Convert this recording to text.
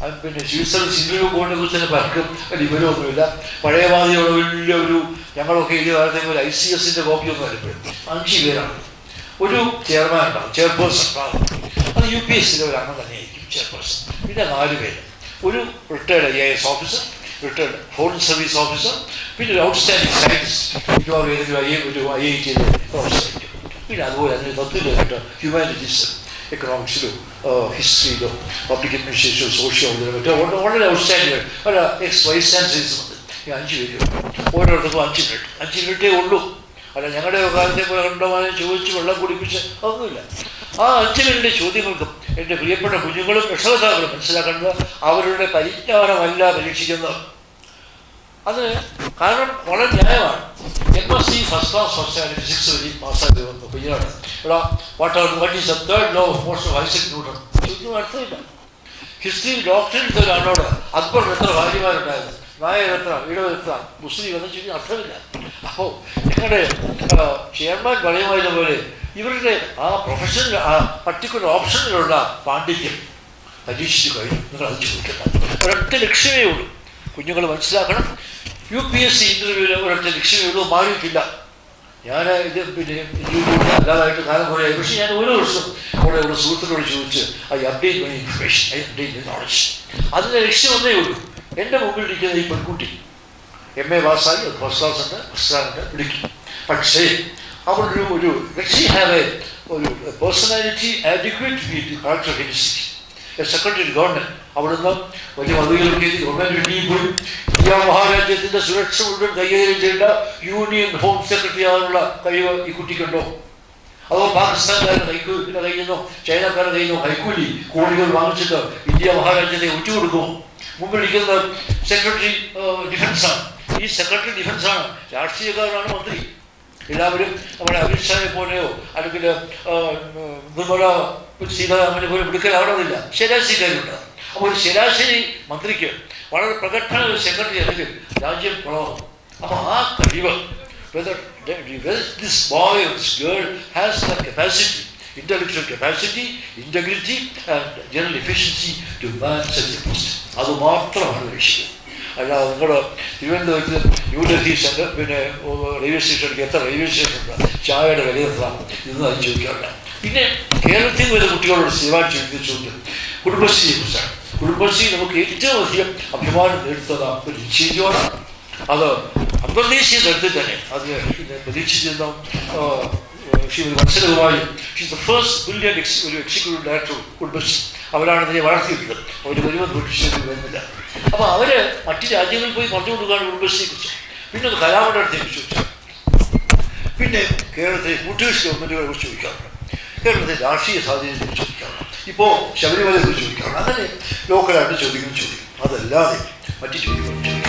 അത് പിന്നെ Switzerland single ബോണ്ടിനെ കുറിച്ച് തന്നെ പലർക്കും വലിയ വിവരമൊന്നുമില്ല പഴയവാദിയുള്ള വലിയ ഒരു ഞങ്ങളൊക്കെ എഴുതിയ കാലത്തെ പോലെ ഐ സി എസിൻ്റെ കോപ്പിയൊന്നും അല്ലപ്പോഴും അഞ്ച് പേരാണ് ഒരു ചെയർമാൻ ഉണ്ടാവും ചെയർപേഴ്സൺ ഉണ്ടാവും അത് യു പി എസ് സിയിലെ ഒരു അംഗം തന്നെയായിരിക്കും ചെയർപേഴ്സൺ പിന്നെ നാല് പേര് ഒരു retired I S officer retired foreign service officer പിന്നെ ഒരു ഔട്ട്സ്റ്റാൻഡിംഗ് സയൻറ്റിസ്റ്റ് മിക്കവാറും ഏതെങ്കിലും ഐ ഒരു ഐ ഐ ടിയിലെ പ്രൊഫസറായിരിക്കും പിന്നെ അതുപോലെ അതിന് തത്വമായിട്ട് ഹ്യൂമാനിറ്റീസ് എക്കണോമിക്സിലോ ഹിസ്റ്ററിയിലോ പബ്ലിക് അഡ്മിനിസ്ട്രേഷനോ സോഷ്യോ മറ്റോ വളരെ ഔട്ട്സ്റ്റാൻഡിംഗ് ഒരു എക്സ് വൈസ് ചാൻസലേഴ്സ് ഉണ്ട് ഈ അഞ്ച് പേര് ഓരോരുത്തർക്കും അഞ്ച് മിനിറ്റ് അഞ്ച് മിനിറ്റേ ഉള്ളൂ അല്ല ഞങ്ങളുടെ കാലത്തെ പോലെ കണ്ടമാനം ചോദിച്ച് വെള്ളം കുടിപ്പിച്ച് അതൊന്നുമില്ല ആ അഞ്ച് മിനിറ്റ് ചോദ്യങ്ങൾക്കും എൻ്റെ പ്രിയപ്പെട്ട കുഞ്ഞുങ്ങളും രക്ഷകർത്താക്കളും മനസ്സിലാക്കേണ്ടത് അവരുടെ പരിജ്ഞാനമല്ല പരീക്ഷിക്കുന്നത് അത് കാരണം വളരെ ന്യായമാണ് M S C first class first and physics വഴി പാസ്സാക്കി വന്നു കുഞ്ഞാണ് എടാ what are what is the third law of motion of Isaac Newton ചോദ്യം അർത്ഥമില്ല ഹിസ്റ്ററിയിൽ ഡോക്ടറിൽ ഒരാളോട് അക്ബറിന് എത്ര ഭാര്യമാരുണ്ടായിരുന്നു നായർ എത്ര ഈഴവർ എത്ര മുസ്ലിം എന്ന് ചോദിച്ചാൽ അർത്ഥമില്ല അപ്പോൾ ഞങ്ങളുടെ ചെയർമാൻ പറയുമായിരുന്ന പോലെ ഇവരുടെ ആ പ്രൊഫഷണൽ ആ പർട്ടിക്കുലർ ഓപ്ഷനിലുള്ള പാണ്ഡിത്യം പരീക്ഷിച്ചു കഴിഞ്ഞു നിങ്ങൾ അത് ചോദിക്കണം ഒരൊറ്റ ലക്ഷ്യമേ ഉള്ളൂ കുഞ്ഞുങ്ങൾ മനസ്സിലാക്കണം യു പി എസ് സി ഇൻ്റർവ്യൂവിൽ ഒരൊറ്റ ലക്ഷ്യമേ ഉള്ളൂ മാറിയിട്ടില്ല ഞാൻ ഇത് പിന്നെ യൂട്യൂബിൽ അല്ലാതായിട്ട് കാലം കുറേ പക്ഷേ ഞാൻ ഒരു വർഷം അവിടെ ഇവിടെ സുഹൃത്തുക്കളോട് ചോദിച്ച് I update my information I update my knowledge അതിൻ്റെ ലക്ഷ്യം ഒന്നേ ഉള്ളൂ എൻ്റെ മുമ്പിൽ ഇരിക്കുന്ന ഈ പെൺകുട്ടി എം എ പാസ്സായി അത് ഫസ്റ്റ് ക്ലാസ് ഉണ്ട് ഫസ്റ്റ് റാങ്ക് പിടിക്കും പക്ഷേ അവളൊരു ഒരു ഷീ ഹാവ് എ ഒരു personality adequate with collector history secretary government അവിടുന്ന് വലിയ പദവികളൊക്കെ ഗവൺമെന്റ് വേണ്ടിയും പോയി ഇന്ത്യ മഹാരാജ്യത്തിന്റെ സുരക്ഷ മുഴുവൻ കൈകാര്യം ചെയ്യേണ്ട യൂണിയൻ ഹോം സെക്രട്ടറി ആകാനുള്ള കഴിവ് ഈ കുട്ടിക്കുണ്ടോ അതോ പാകിസ്ഥാൻകാരുടെ കൈക്കൂലിന്റെ കയ്യിൽ നിന്നോ ചൈനക്കാരുടെ കയ്യിൽ നിന്നോ കൈക്കൂലി കോടികൾ വാങ്ങിച്ചിട്ട് ഇന്ത്യ മഹാരാജ്യത്തെ ഒറ്റുകൊടുക്കും മുമ്പിലിരിക്കുന്ന സെക്രട്ടറി ഡിഫൻസാണ് ഈ സെക്രട്ടറി ഡിഫൻസാണ് രാഷ്ട്രീയക്കാരനാണ് മന്ത്രി എല്ലാവരും നമ്മുടെ അമിത്ഷായെ പോലെയോ അല്ലെങ്കിൽ നിർമ്മല സീതാരാമനെ പോലെ എടുക്കലാവണമെന്നില്ല ശരാശരിക്കാരുണ്ട് അപ്പോൾ ഒരു ശരാശരി മന്ത്രിക്ക് വളരെ പ്രകടന ഒരു സെക്രട്ടറി അല്ലെങ്കിൽ രാജ്യം കുളമാകും അപ്പോൾ ആ കഴിവ് whether this boy or this girl has the capacity, intellectual capacity, integrity and general efficiency to man such a post. അത് മാത്രമാണ് വിഷയം അല്ലാതെ നിങ്ങളുടെ തിരുവനന്തപുരത്ത് ന്യൂഡൽഹി സെൻറ്റർ പിന്നെ റെയിൽവേ സ്റ്റേഷനിലേക്ക് എത്ര റെയിൽവേ സ്റ്റേഷൻ ഉണ്ട് ചായയുടെ വില എത്ര ഇതൊന്നും അത് ചോദിക്കാറില്ല പിന്നെ കേരളത്തിൽ വരുന്ന കുട്ടികളോട് സ്ഥിരമായി ചോദിക്കുന്ന ചോദ്യം കുടുംബശ്രീയെ കുറിച്ചാണ് കുടുംബശ്രീ നമുക്ക് ഏറ്റവും അധികം അഭിമാനം നേടുന്ന ഒരു ഇൻസ്റ്റിറ്റ്യൂട്ടാണ് അത് അന്തർദേശീയ തലത്തിൽ തന്നെ അത് പ്രതീക്ഷിച്ചിരുന്ന ശ്രീമതി മത്സരകുമാരി she's the first billion ex ഒരു എക്സിക്യൂട്ടീവ് ഡയറക്ടർ കുടുംബശ്രീ അവരാണ് ഇതിനെ വളർത്തിയിട്ടുള്ളത് അവർ വരുമെന്ന് പ്രതീക്ഷിച്ചത് വരുന്നില്ല അപ്പോൾ അവർ മറ്റു രാജ്യങ്ങളിൽ പോയി പറഞ്ഞു കൊടുക്കുകയാണ് കുടുംബശ്രീയെ കുറിച്ച് പിന്നെ അത് കലാമണ്ഡലത്തെ കുറിച്ച് ചോദിച്ചു പിന്നെ കേരളത്തിലെ കൂട്ടുകൃഷി ഗവൺമെൻറ്റുകളെ കുറിച്ച് ചോദിക്കാറുണ്ട് കേരളത്തിലെ രാഷ്ട്രീയ സാധ്യതയെ കുറിച്ച് ചോദിക്കാറുണ്ട് ഇപ്പോൾ ശബരിമലയെ കുറിച്ച് ചോദിക്കാറുണ്ട് അങ്ങനെ ലോക്കലായിട്ട് ചോദിക്കുന്ന ചോദ്യം അതല്ലാതെ മറ്റു ചോദ്യങ്ങളും ചോദിക്കും